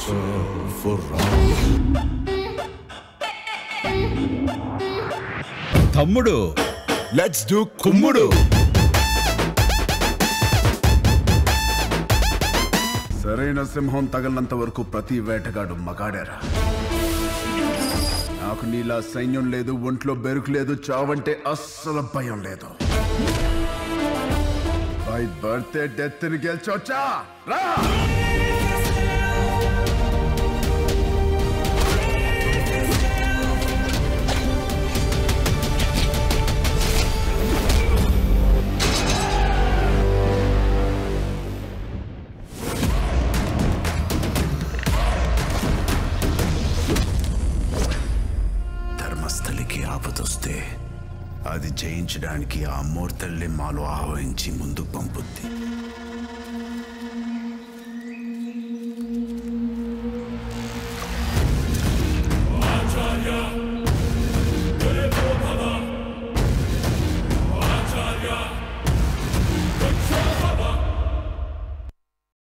తమ్ముడు let's do కుమ్ముడు సరైన సింహం తగలనంత వరకు ప్రతి వేటగాడు మగాడేరా నాకు నీలా సైన్యం లేదు ఒంట్లో బెరుకు లేదు చావంటే అస్సలు భయం లేదు బై బర్త్డే డెత్ ని గెలిచొచ్చా రా ధర్మస్థలికి ఆపదొస్తే అది జయించడానికి ఆ మూర్తల్ని మాలో ఆహ్వానించి ముందు పంపుతుంది